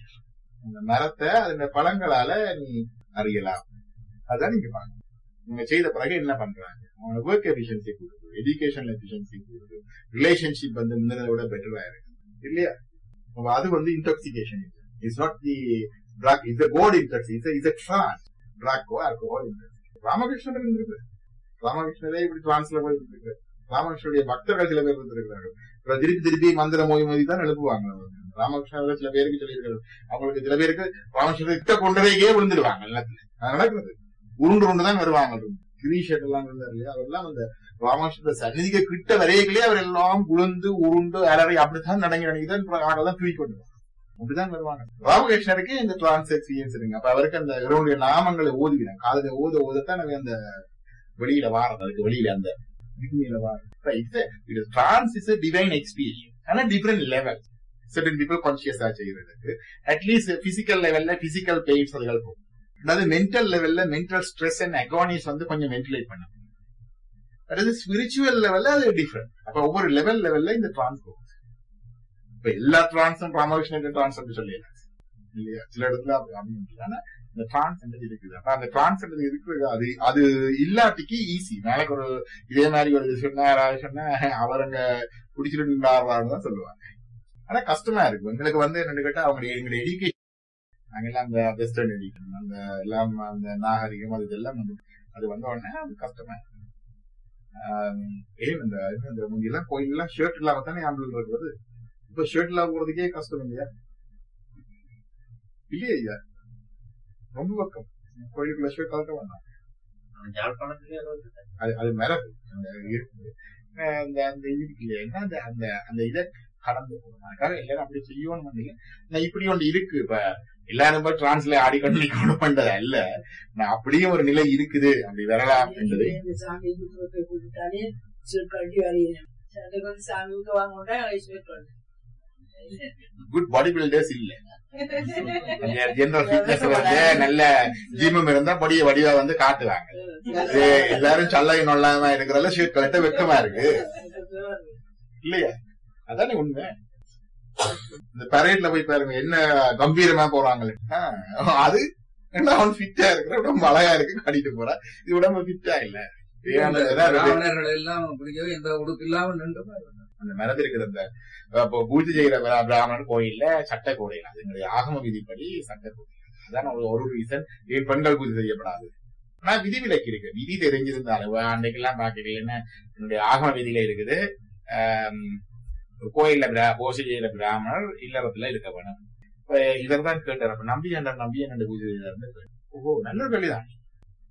S2: அந்த மரத்தை அதோட பழங்களால நீ அறியலாம் அதான் நீங்க பாருங்க நீங்க செய்த பிறகு என்ன பண்றாங்க அவங்களுக்கு ஒர்க் எஃபிஷியன்சி கொடுக்குது எஜுகேஷன் எஃபிஷியன்சி கொடுக்குது ரிலேஷன்ஷிப் வந்து முந்தினதை விட பெட்டரா இருக்கு இல்லையா அப்ப அது வந்து intoxication it's not the drug it's god இன்டாக்சி இட்ஸ் இட்ஸ் ட்ரான்ஸ் ட்ரக்கோ ஆல்கோஹால் இன்டாக்சி ராமகிருஷ்ணர் இருந்திருக்கு ராமகிருஷ்ணரே இப்படி டிரான்ஸ்ல போய் இருக்கு ராமகிருஷ்ணருடைய பக்தர்கள் சில பேர் இருந்திருக்கிறார்கள் இப்ப திருப்பி திருப்பி மந்திர மொழி மொழி தான் எழுப்புவாங்க ராமகிருஷ்ணர் சில பேருக்கு சொல்லியிருக்காரு அவங்களுக்கு சில பேருக்கு ராமகிருஷ்ணர் கிட்ட கொண்டதைக்கே விழுந்துடுவாங்க எல்லாத்துல அது நடக்குது உருண்டு உருண்டு தான் வருவாங்க கிரீஷட் எல்லாம் இருந்தார் இல்லையா அவரெல்லாம் அந்த ராமகிருஷ்ண சந்நிதிக்கு கிட்ட வரையிலே அவர் எல்லாம் உளுந்து உருண்டு அலறி அப்படித்தான் நடங்கி நடங்கிதான் ஆடெல்லாம் தூக்கி கொண்டு வருவாங்க. அப்படிதான் வருவாங்க ராமகிருஷ்ணருக்கு இந்த டிரான்ஸ் எக்ஸ்பீரியன்ஸ் இருக்கு அப்ப அவருக்கு அந்த இவருடைய நாமங்களை ஓதுவிடும் காதல ஓத ஓதத்தான் அவன் அந்த வெளியில வாரது அதுக்கு வெளியில அந்த விண்ணில வாரது இது டிரான்ஸ் இஸ் டிவைன் எக்ஸ்பீரியன்ஸ் ஆனா டிஃபரெண்ட் லெவல் certain people கான்சியஸா செய்யறதுக்கு அட்லீஸ்ட் பிசிக்கல் லெவல்ல பிசிக்கல் பெயின்ஸ் அதுகள் போகும் அதாவது மென்டல் லெவல்ல மென்டல் ஸ்ட்ரெஸ் அண்ட் அகானிஸ் வந்து கொஞ்சம் வென்டிலேட் பண்ணும் அதாவது ஸ்பிரிச்சுவல் லெவல்ல அது டிஃப்ரெண்ட் அப்ப ஒவ்வொரு லெவல் லெவல்ல இந்த டிரான்ஸ் போகும் இப்ப எல்லா டிரான்ஸும் ராமகிருஷ்ணன் டிரான்ஸ் அப்படி சொல்லலாம் இல்லையா சில இடத்துல அப்படி அப்படின்னு ஆனா இந்த டிரான்ஸ் இருக்குது அப்ப அந்த டிரான்ஸ் இருக்குது அது அது இல்லாட்டிக்கு ஈஸி நாளைக்கு ஒரு இதே மாதிரி ஒரு இது சொன்னா யாராவது சொன்னா அவருங்க குடிச்சிட்டு நின்றாருன்னு தான் சொல்லுவாங்க ஆனா கஷ்டமா இருக்கு எங்களுக்கு வந்து என்னன்னு கேட்டா அவங்க எங்களுடைய எடுக்கேஷன் நாங்கெல்லாம் அந்த வெஸ்டர்ன் எடிஷன் அந்த எல்லாம் அந்த நாகரிகம் அது இதெல்லாம் வந்து அது வந்த உடனே அது கஷ்டமா இருக்கு. ஆம், ஏன் இந்த இந்த முந்தியெல்லாம் கோயிலெல்லாம் ஷர்ட் இல்லாம தானே ஆம்பளை இருக்கிறது இப்ப ஷர்ட் இல்லாம போறதுக்கே கஷ்டம் இல்லையா இல்லையா ஐயா ரொம்ப பக்கம் கோயிலுக்குள்ள ஷர்ட் கலக்க வேண்டாம்
S4: யாழ்ப்பாணத்துலயே அது வந்து
S2: அது அது மரபு அந்த இருக்குது அஹ் அந்த அந்த இது இருக்கு இல்லையா என்ன அந்த அந்த அந்த இதை கடந்து போகணும் அதுக்காக எல்லாரும் அப்படி செய்யணும் பண்ணல நான் இப்படி ஒன்று இருக்கு இப்ப எல்லாரும் போய் டிரான்ஸ்ல ஆடிக்கொண்டு நிக்கணும் பண்றது அல்ல நான் அப்படியும் ஒரு நிலை இருக்குது அப்படி வரலாம் என்றது
S5: இந்த சாமி குடும்பத்தை கூப்பிட்டாலே சொற்காட்டி வரையினேன் அதுக்கு வந்து சாமி விட்டு வாங்க மாட்டேன் சொற்காட்டி
S2: குட் பாடி பில்டர்ஸ் இல்ல ஜெனரல் ஃபிட்னஸ் வந்து நல்ல ஜிம்மும் இருந்தா பொடிய வடிவா வந்து காட்டுவாங்க இது எல்லாரும் சல்லை நொல்லாம இருக்கிறதால ஷீட் கலட்ட வெக்கமா இருக்கு இல்லையா அதானே உண்மை இந்த பரேட்ல போய் பாருங்க என்ன கம்பீரமா போறாங்களே ஆ, அது என்ன அவன் ஃபிட்டா இருக்கிற உடம்பு அழகா இருக்கு காட்டிட்டு போறான் இது உடம்பு ஃபிட்டா இல்ல ஏன் ஏதாவது
S3: பிராமணர்கள் எல்லாம் பிடிக்கவே எந்த உடுப்பு இல்லாம நின்று
S2: அந்த மரபு இருக்கிற அந்த இப்போ பூஜை செய்யற பிரா- பிராமணர் கோயில்ல சட்ட கோடையில் அதுங்களுடைய ஆகம விதிப்படி சட்ட கோடை அதான் ஒரு ஒரு ரீசன் ஏன் பெண்கள் பூஜை செய்யப்படாது ஆனா விதி விலக்கு இருக்கு விதி தெரிஞ்சிருந்தாலும் அன்றைக்கெல்லாம் பாக்கிறீங்கன்னா என்னுடைய ஆகம விதியில இருக்குது ஆம், ஒரு கோயில்ல பிரா- பூஜை செய்யற பிராமணர் இல்லறத்துல இருக்க வேணும் இப்ப இவர் தான் கேட்டார் அப்ப நம்பி என்ற நம்பி என்ன பூஜை செய்யறாருன்னு கேட்டார். ஓஹோ நல்ல கேள்விதான்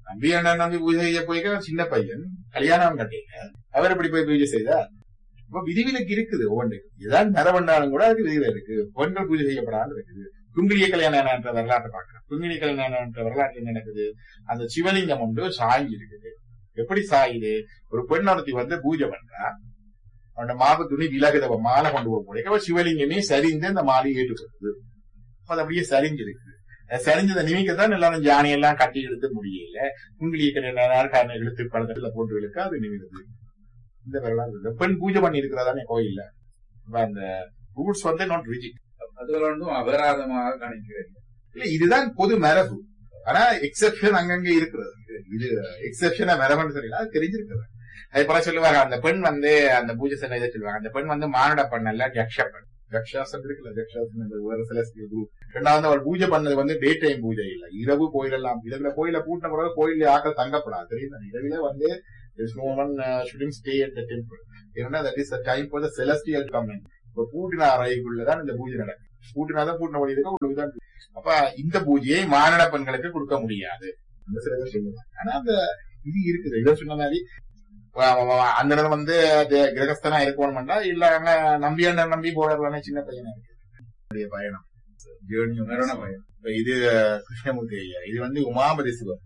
S2: நம்பி அண்ணன் நம்பி பூஜை செய்ய போய் அவர் சின்ன பையன் கல்யாணம் கட்டீங்க அவர் எப்படி போய் பூஜை செய்தார் இப்ப விதிவிலக்கு இருக்குது ஒவ்வொன்றுக்கு ஏதாவது மரபண்டாலும் கூட அதுக்கு விதிவிலக்கு இருக்கு பெண்கள் பூஜை செய்யப்படாமல் இருக்குது குங்கிலிய கல்யாணம் என்ற வரலாற்றை பார்க்கிறோம் குங்கிலிய கல்யாணம் என்ற வரலாற்று என்ன நடக்குது அந்த சிவலிங்கம் ஒன்று சாங்கி இருக்குது எப்படி சாயுது ஒரு பெண் ஒருத்தி வந்து பூஜை பண்றா அவனோட மாவு துணி விலகுத அவ மாலை கொண்டு போக முடியும் அவ சிவலிங்கமே சரிந்து அந்த மாலையை ஏற்றுக்கொடுக்குது அப்ப அது அப்படியே சரிஞ்சிருக்கு அது சரிஞ்சதை நிமிக்கத்தான் எல்லாரும் ஜானியெல்லாம் கட்டி இழுத்து முடியல குங்கிலிய கல்யாணம் இழுத்து பழத்துல போட்டு இழுக்க அது நிமிடுது இந்த வரலாறு இருக்கு. பெண் பூஜை பண்ணி இருக்கிறதானே கோயில்ல அப்ப அந்த ரூல்ஸ் வந்து நாட் ரிஜிட்
S3: அதுகள் ஒன்றும் அபராதமாக கணிக்கிறது
S2: இல்ல இதுதான் பொது மரபு ஆனா எக்ஸெப்ஷன் அங்கங்க இருக்கிறது இது எக்ஸெப்ஷனா மரபுன்னு சொல்லி அது தெரிஞ்சிருக்கிறது அது போல சொல்லுவாங்க அந்த பெண் வந்து அந்த பூஜை செல்ல இதை சொல்லுவாங்க அந்த பெண் வந்து மானுட பண்ணல ஜக்ஷ பெண் ஜக்ஷாசன் இருக்குல்ல ஜக்ஷாசன் என்ற வேற செலஸ்டியல் குரூப் ரெண்டாவது அவள் பூஜை பண்ணது வந்து டே டைம் பூஜை இல்ல இரவு கோயிலெல்லாம் இரவுல கோயில பூட்டின பிறகு கோயில ஆக்கள் தங்கப்படாது தெரியும் இரவில வந்து there's no one uh, shouldn't stay at the temple ஏன்னா that is the time for the celestial coming இப்ப பூட்டின அறைக்குள்ளதான் இந்த பூஜை நடக்கும் பூட்டினாதான் பூட்டின வழி இருக்கு உள்ளுக்குதான் இருக்கு. அப்ப இந்த பூஜையை மானிட பெண்களுக்கு கொடுக்க முடியாது அந்த சில பேர் சொல்லுவாங்க ஆனா அந்த இது இருக்குது இதை சொன்ன மாதிரி வ- வ- வ- அந்த நேரம் வந்து அது கிரகஸ்தனா இருக்கணும்டா இல்ல அங்க நம்பியாண்ட நம்பி போடுறதானே சின்ன பையனா இருக்கு என்னுடைய பயணம் ஜேர்னி
S3: மரண பயம்
S2: இப்ப இது கிருஷ்ணமூர்த்தி ஐயா இது வந்து உமாபதி சிவன்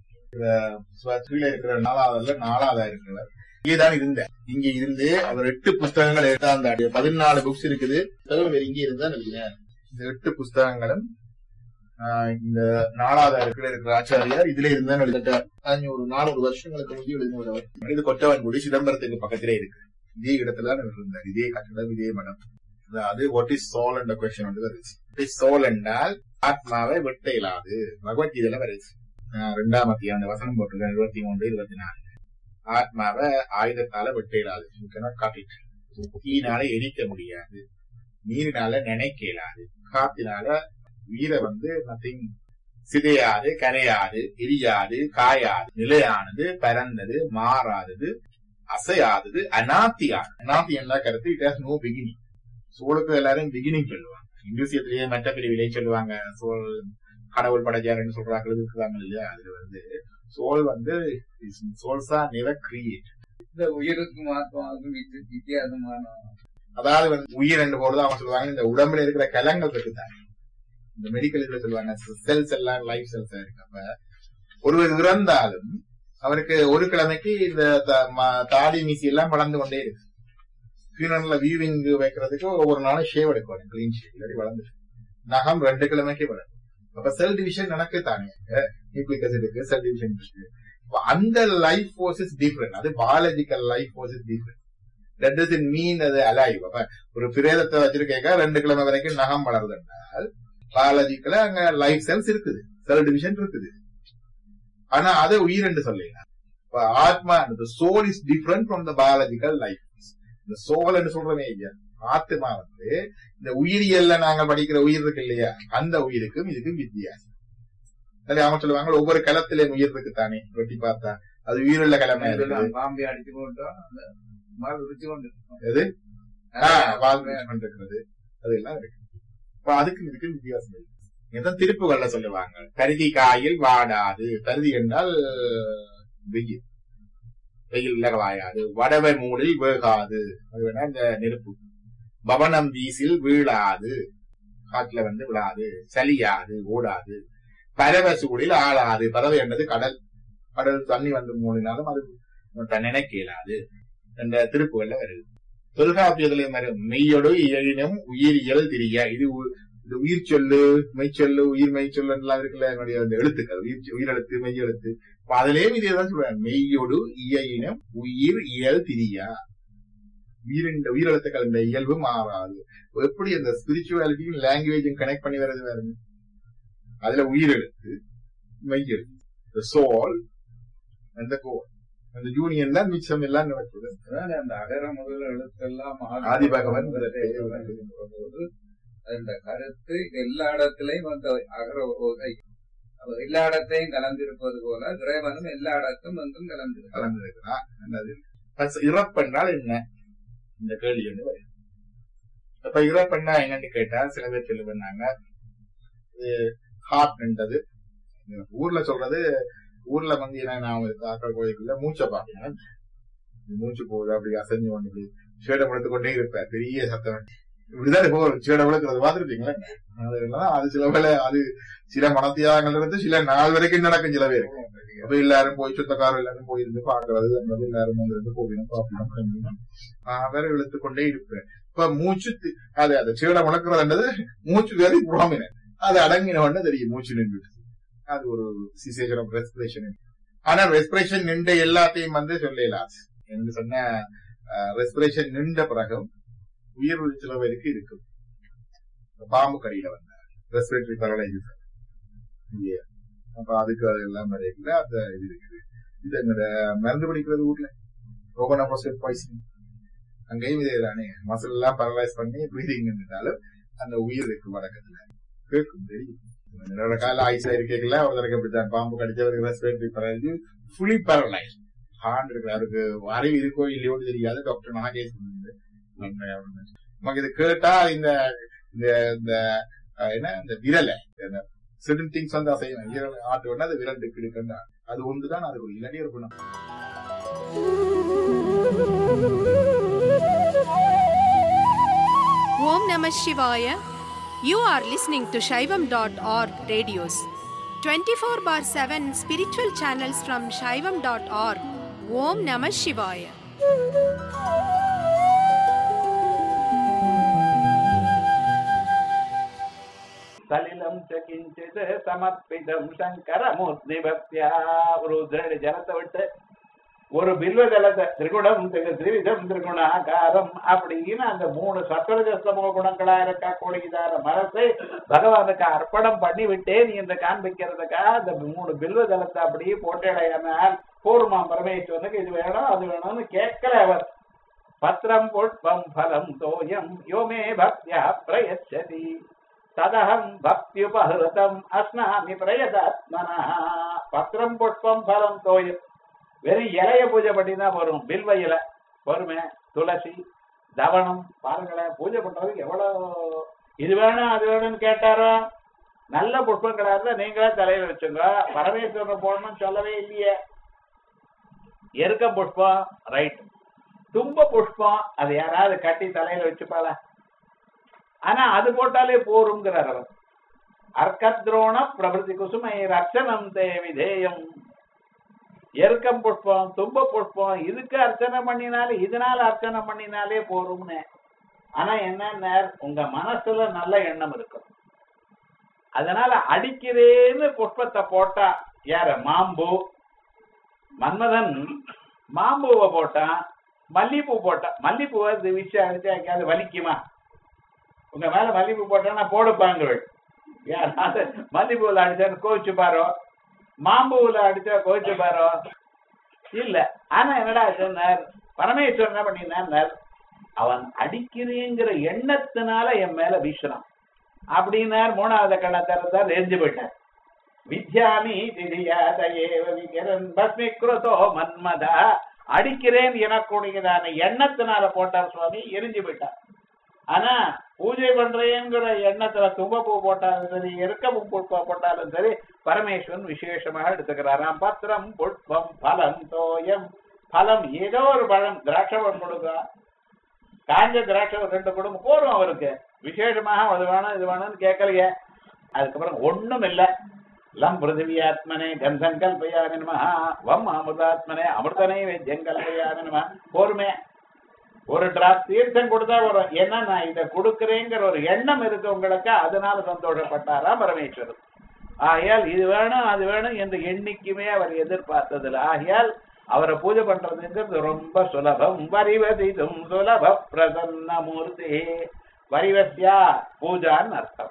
S2: கீழே இருக்கிற நாலாவதுல நாலாவதா இருக்கிறார் இங்கேதான் இருந்த இங்க இருந்து அவர் எட்டு புஸ்தகங்கள் எடுத்தாந்தாடி பதினாலு புக்ஸ் இருக்குது புத்தகம் வேற இங்கே இருந்தா நினைக்கிறேன் இந்த எட்டு புஸ்தகங்களும் ஆஹ், இந்த நாலாவதா இருக்கிற இருக்கிற ஆச்சாரியார் இதுல இருந்தா எழுதிட்டார் ஒரு நானூறு வருஷங்களுக்கு முந்தி எழுதினவர் இது கொட்டவன்குடி சிதம்பரத்துக்கு பக்கத்திலே இருக்கு இதே இடத்துல தான் இவர் இருந்தார் இதே கட்டடம் இதே மடம் அதாவது வாட் இஸ் சோல் என்ற கொஸ்டின் வந்து வருது வாட் இஸ் சோல் என்றால் ஆத்மாவை வெட்ட இயலாது பகவத்கீதையில வருது ஆஹ் ரெண்டாம் அத்தியாயம் அந்த வசனம் போட்டிருக்கேன் இருபத்தி மூன்று இருபத்தி நாலு ஆத்மாவை ஆயுதத்தால வெட்ட இயலாது காட்டிட்டு தீனால எரிக்க முடியாது நீரினால நினைக்க இயலாது காத்தினால உயிரை வந்து நத்திங் சிதையாது கரையாது எரியாது காயாது நிலையானது பரந்தது மாறாதது அசையாதது அனாத்தியாது அனாத்தி என்ன கருத்து இட் ஹாஸ் நோ பிகினிங் சோளுக்கு எல்லாரும் பிகினிங் சொல்லுவாங்க இந்துசியத்திலேயே மற்ற பிரிவிலே சொல்லுவாங்க சோல் கடவுள் படைச்சாருன்னு சொல்றாங்க இருக்கிறாங்க இல்லையா அதுல வந்து சோல் வந்து சோல்ஸா நிவர் கிரியேட்
S3: இந்த உயிருக்கும் ஆத்மாவுக்கும் வித்தி- வித்தியாசமான
S2: அதாவது வந்து உயிர் என்று போது அவங்க சொல்லுவாங்க இந்த உடம்புல இருக்கிற கலங்கள் இருக்குதாங்க இந்த மெடிக்கல் இதுல சொல்லுவாங்க செல்ஸ் எல்லாம் லைஃப் செல்ஸ் இருக்கு அப்ப ஒருவர் இறந்தாலும் அவருக்கு ஒரு கிழமைக்கு இந்த த- ம- தாடி மீசி எல்லாம் வளர்ந்து கொண்டே இருக்கு ஃபியூனல்ல வியூவிங் வைக்கிறதுக்கு ஒவ்வொரு நாளும் ஷேவ் எடுக்கணும் கிளீன் ஷேவ் இல்லாட்டி வளர்ந்து நகம் ரெண்டு கிழமைக்கு வளரும் அப்ப செல் டிவிஷன் நடக்கு தானே நியூக்ளிக் ஆசிட் இருக்கு செல் டிவிஷன் இருக்கு அப்ப அந்த லைஃப் ஃபோர்ஸ் இஸ் டிஃபரெண்ட் அது biological life force is different that doesn't mean அது அலைவ் அப்ப ஒரு பிரேதத்தை வச்சிருக்கேக்க ரெண்டு கிழமை வரைக்கும் நகம் வளருது என்றால் பயாலஜிக்கல அங்க லைஃப் செல்ஸ் இருக்குது செல் டிவிஷன் இருக்குது ஆனா அதை உயிர் என்று சொல்லலாம் இப்ப ஆத்மா soul is different from the biological life இந்த சோல் என்று சொல்றமே இல்லையா ஆத்மா வந்து இந்த உயிரியல்ல நாங்க படிக்கிற உயிர் இருக்கு இல்லையா அந்த உயிருக்கும் இதுக்கும் வித்தியாசம் சரி அவங்க சொல்லுவாங்க ஒவ்வொரு களத்திலேயும் உயிர் இருக்கு தானே ரொட்டி பார்த்தா அது உயிருள்ள கிழமை இருக்குது
S3: பாம்பே அடிச்சு போட்டா அந்த மாதிரி உரிச்சு கொண்டு இருக்கும்.
S2: எது? ஆ, வால்
S3: ஆ,
S2: யூஸ் பண்றது அதெல்லாம் இருக்கு இப்ப அதுக்கு இதுக்கு வித்தியாசம் இருக்கு இதான் திருப்புகள்ல சொல்லுவாங்க பருதி காயில் வாடாது பருதி என்றால் வெயில் வெயில் வாயாது வடவை மூடில் வேகாது அது வேணா இந்த நெருப்பு பவனம் வீசில் வீழாது காட்டுல வந்து விழாது சலியாது ஓடாது பறவை சூடில் ஆளாது பறவை என்றது கடல் கடல் தண்ணி வந்து மூடினாலும் அது நினைக்க இயலாது என்ற திருப்புகள்ல வருது தொல்காப்பியத்திலே வரும் மெய்யொடு இயலினும் உயிரியல் திரிய இது உ- இது உயிர் சொல்லு மெய்ச்சொல்லு உயிர் மெய்ச்சொல்லு எல்லாம் இருக்குல்ல என்னுடைய அந்த எழுத்துக்கள் உயிர் சொ- உயிரெழுத்து மெய்யெழுத்து இப்ப அதுலயும் இதே தான் சொல்றாங்க மெய்யொடு இயலினும் உயிர் இயல் திரியா உயிரின் உயிரெழுத்துக்கள் இந்த இயல்பு மாறாது எப்படி அந்த ஸ்பிரிச்சுவாலிட்டியும் லாங்குவேஜும் கனெக்ட் பண்ணி வர்றது பாருங்க அதுல உயிரெழுத்து மெய்யெழுத்து சோல் அந்த கோல் அந்த யூனியன் தான் மிச்சம் எல்லாம் நடக்குது
S3: அதாவது அந்த அகர முதல் எழுத்தெல்லாம்
S2: ஆதிபகவன்
S3: போது அந்த கருத்து எல்லா இடத்திலையும் அந்த அகர ஓசை அப்ப எல்லா இடத்தையும் கலந்திருப்பது போல இறைவனும் எல்லா இடத்தும் எங்கும் கலந்திருக்கிறார்
S2: கலந்துருக்குதா நல்லது First, இறப்பென்றால் என்ன இந்த கேள்வி வந்து வருது அப்ப இறப்பெண்ணா என்னன்னு கேட்டா சில பேர் சொல்லி பண்ணாங்க இது ஹார்ட்ன்றது ஊர்ல சொல்றது ஊர்ல வந்து என்ன நான் ஆக்கள் கோயிலுக்குள்ள மூச்சை பாக்கணும் மூச்சு போகுது அப்படி அசைஞ்சு கொண்டு இப்படி சேடம் எடுத்து கொண்டே இருப்பேன் பெரிய சத்தம் இப்படிதான் போகும் சேடம் விளக்குறது பாத்துருப்பீங்களா அது என்னன்னா, அது சில வேளை அது சில மனத்தியாகங்கள் இருந்து சில நாள் வரைக்கும் நடக்கும் சில பேர் அப்ப எல்லாரும் போய் சொந்தக்காரர் எல்லாரும் போயிருந்து பாக்குறது அந்த எல்லாரும் வந்து இருந்து போகணும் பாக்கணும் வேற இழுத்து கொண்டே இருப்பேன் இப்ப மூச்சு தி- அது அந்த சீடை முழக்கிறதுன்றது மூச்சு வெரி ப்ராமினன்ட் அது அடங்கின உடனே தெரியும் மூச்சு நின்று அது ஒரு சிசேஷன் ஆஃப் ரெஸ்பிரேஷன் ஆனா ரெஸ்பிரேஷன் நின்ற எல்லாத்தையும் வந்து சொல்லலாம் என்று சொன்ன ரெஸ்பிரேஷன் நின்ற பிறகும் உயிர் சில பேருக்கு இருக்கும் இந்த பாம்பு கடியில வந்த ரெஸ்பிரேட்டரி பரலைசஸ் அப்ப அதுக்கு அது எல்லாம் இருக்குல்ல அந்த இது இருக்குது இது எங்கட மருந்து பிடிக்கிறது ஊர்ல ரோகனா ப்ரோசேட் பாய்சன் அங்கேயும் இதே தானே மசில் எல்லாம் பரலைஸ் பண்ணி ப்ரீதிங் இருந்தாலும் அந்த உயிர் இருக்கு வழக்கத்துல கேட்கும் தெரியும் என்னோட கால ஆயுசா இருக்கல ஒருத்தருக்கு அப்படித்தான் பாம்பு கடிச்சவருக்கு respiratory paralyse fully paralyse heart இருக்கு அவருக்கு அறிவு இருக்கோ இல்லையோன்னு தெரியாது டாக்டர் நாகேஷ் சொன்னது. நமக்கு இது கேட்டா இந்த இந்த இந்த அஹ், என்ன இந்த விரலை சிடன் திங்ஸ் வந்து அசையும் விரல் ஆட்டு வேணா அது விரல் இருக்கு இருக்குன்னா அது ஒன்றுதான் அது ஒரு இல்லாட்டி ஒரு குணம்
S1: Om Namah Shivaya. You are listening to Shaivam.org radios. 24 bar 7 spiritual channels from Shaivam.org. Om Namah Shivaya.
S6: சலிலம் ச கிஞ்சித் சமர்ப்பிதம் சங்கரமூர்த்தி பக்தியா ஒரு உதிரடி ஜலத்தை விட்டு ஒரு பில்வ ஜலத்தை திரிகுணம் திரு- திரிவிதம் திரிகுணாகாரம் அப்படின்னு அந்த மூணு சத்வரஜஸ்தமோ குணங்களா இருக்கக்கூடியதான மனசை பகவானுக்கு அர்ப்பணம் பண்ணி விட்டேன் என்று காண்பிக்கிறதுக்கா அந்த மூணு பில்வ ஜலத்தை அப்படியே போட்டடையாமல் பூர்வமாம் பரமேஸ்வரனுக்கு இது வேணும் அது வேணும்னு கேட்கல அவர் பத்திரம் புஷ்பம் பலம் தோயம் யோமே பக்தியா பிரயச்சதி ததகம் பக்தியுபஹிருதம் அஸ்னாமி பிரயதாத்மனா பத்திரம் புஷ்பம் பலம் தோயம் வெறும் இலைய பூஜை பண்ணிதான் வரும் பில்வ இலை பொறுமை துளசி தவணம் பாருங்களேன் பூஜை பண்றதுக்கு எவ்வளவு இது வேணும் அது வேணும்னு கேட்டாரோ நல்ல புஷ்பங்களா இருந்தா நீங்களே தலையில வச்சுங்க பரமேஸ்வரன் போடணும்னு சொல்லவே இல்லையே எருக்க புஷ்பம் ரைட் தும்ப புஷ்பம் அது யாராவது கட்டி தலையில வச்சுப்பாளா ஆனா அது போட்டாலே போருங்கிறார் அவர் அர்க்கத்ரோண பிரபதி குசுமை ரட்சணம் தே விதேயம் எருக்கம் புஷ்பம் தும்ப புஷ்பம் இதுக்கு அர்ச்சனை பண்ணினாலே இதனால அர்ச்சனை பண்ணினாலே போரும்னு ஆனா என்ன உங்க மனசுல நல்ல எண்ணம் இருக்கும் அதனால அடிக்கிறேன்னு புஷ்பத்தை போட்டா யார மாம்பூ மன்மதன் மாம்பூவை போட்டான் மல்லிப்பூ போட்டான் மல்லிப்பூவை இது விஷயம் அடிச்சா எங்கேயாவது வலிக்குமா உங்க மேல மல்லிப்பூ போட்டா போடுப்பாங்க யாராவது மல்லிப்பூவில் அடிச்சான்னு கோவிச்சு பாரோ மாம்பூவில் அடிச்சா கோவிச்சு பாரோ இல்ல ஆனா என்னடா சொன்னார் பரமேஸ்வரன் என்ன பண்ணினார் அவன் அடிக்கிறேங்கிற எண்ணத்தினால என் மேல வீசுறான் அப்படின்னார் மூணாவது கண்ணை திறந்தார் எரிஞ்சு போயிட்டார் வித்யாமி திதியாதேவ விகிரன் பஸ்மிக்ருதோ மன்மதா அடிக்கிறேன் எனக்கூடியதான எண்ணத்தினால போட்டார் சுவாமி எரிஞ்சு போயிட்டார் ஆனா பூஜை பண்றேங்கிற எண்ணத்துல தும்பப்பூ போட்டாலும் சரி எருக்கம்பூ புஷ்பம் போட்டாலும் சரி பரமேஸ்வரன் விசேஷமாக எடுத்துக்கிறாராம் பத்திரம் புஷ்பம் பலம் தோயம் பலம் ஏதோ ஒரு பழம் திராட்சை பழம் கொடுக்க காஞ்ச திராட்சை ஒரு ரெண்டு குடும்பம் போரும் அவருக்கு விசேஷமாக அது வேணும் இது வேணும்னு கேட்கலையே அதுக்கப்புறம் ஒண்ணும் இல்ல லம் பிருத்திவியாத்மனே கந்தம் கல்பயாமி நம வம் அமிர்தாத்மனே அமிர்தனே வேத்தியம் கல்பயாமி நம போருமே ஒரு டிராப் தீர்த்தம் கொடுத்தா வரும் ஏன்னா நான் இதை கொடுக்குறேங்கிற ஒரு எண்ணம் இருக்கு உங்களுக்கு அதனால சந்தோஷப்பட்டாரா பரமேஸ்வரன் ஆகையால் இது வேணும் அது வேணும் என்று எண்ணிக்குமே அவர் எதிர்பார்த்ததில்லை ஆகையால் அவரை பூஜை பண்றதுங்கிறது ரொம்ப சுலபம் வரிவதிதும் சுலப பிரசன்ன மூர்த்தி வரிவசியா பூஜான்னு அர்த்தம்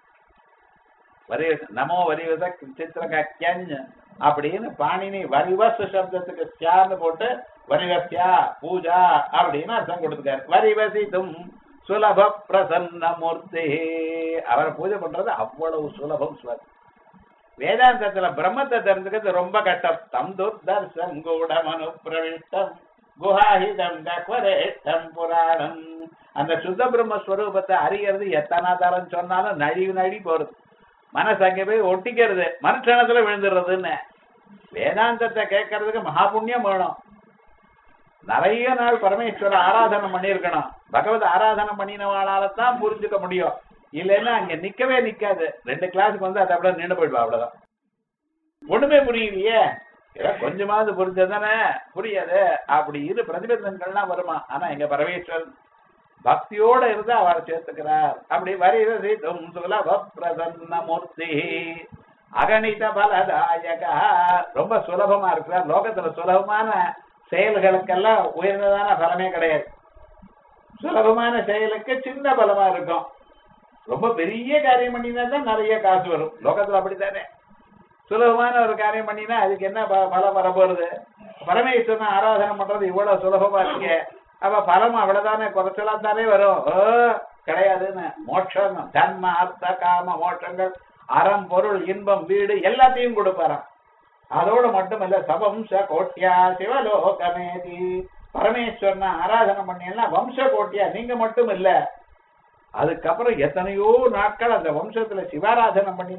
S6: வரி நமோ வரிவச சித்திரகஞ்ச அப்படின்னு பாணினி வரிவஸ் சப்தத்துக்கு சியான்னு போட்டு வரிவசியா பூஜா அப்படின்னு அர்த்தம் கொடுத்துருக்காரு வரிவசிதும் சுலப பிரசன்ன மூர்த்தி அவரை பூஜை பண்றது அவ்வளவு சுலபம் சுவாமி வேதாந்தத்துல பிரம்மத்தை தெரிஞ்சுக்கிறது ரொம்ப கஷ்டம் தம் துர்தர்சம் கூடமனு பிரவிஷ்டம் குஹாஹிதம் கக்வரேஷ்டம் புராணம் அந்த சுத்த பிரம்மஸ்வரூபத்தை அறியறது எத்தனை தரம் சொன்னாலும் நழிவு நழி போறது மனசு அங்க போய் ஒட்டிக்கிறது மனுஷனத்துல விழுந்துடுறதுன்னு வேதாந்தத்தை கேட்கறதுக்கு மகா புண்ணியம் வேணும் நிறைய நாள் பரமேஸ்வர ஆராதனை பண்ணியிருக்கணும் பகவத் ஆராதனை பண்ணினவாளால தான் புரிஞ்சுக்க முடியும் இல்லைன்னா அங்க நிக்கவே நிக்காது ரெண்டு கிளாஸுக்கு வந்து அதை அப்படியே நின்று போயிடுவா அவ்வளவுதான் ஒண்ணுமே புரியலையே ஏதோ கொஞ்சமாவது புரிஞ்சதானே புரியாது அப்படி இரு பிரதிபந்தங்கள்லாம் வருமா ஆனா எங்க பரமேஸ்வரன் பக்தியோட இருந்து அவர் சேர்த்துக்கிறார் அப்படி வரிவசித்தும் சுலப பிரசன்ன மூர்த்தி அகணித பலதாயகா ரொம்ப சுலபமா இருக்கிறார் லோகத்துல சுலபமான செயல்களுக்கெல்லாம் உயர்ந்ததான பலமே கிடையாது சுலபமான செயலுக்கு சின்ன பலமா இருக்கும் ரொம்ப பெரிய காரியம் பண்ணினா தான் நிறைய காசு வரும் லோகத்துல அப்படித்தானே சுலபமான ஒரு காரியம் பண்ணினா அதுக்கு என்ன ப- பலம் வரப்போறது பரமேஸ்வரன் ஆராதனை பண்றது இவ்வளவு சுலபமா இருக்கே அப்ப பலம் அவ்வளவுதானே குறைச்சலா தானே வரும் ஓ, கிடையாதுன்னு மோட்சம் தன்ம அர்த்த காம மோட்சங்கள் அறம் பொருள் இன்பம் வீடு எல்லாத்தையும் கொடுப்பாராம் அதோட மட்டுமல்ல சவம்ச கோட்டியா சிவலோகமேதி பரமேஸ்வரனை ஆராதனை பண்ணீங்கன்னா வம்ச கோட்டியா நீங்க மட்டும் இல்ல அதுக்கப்புறம் எத்தனையோ நாட்கள் அந்த வம்சத்துல சிவாராதனை பண்ணி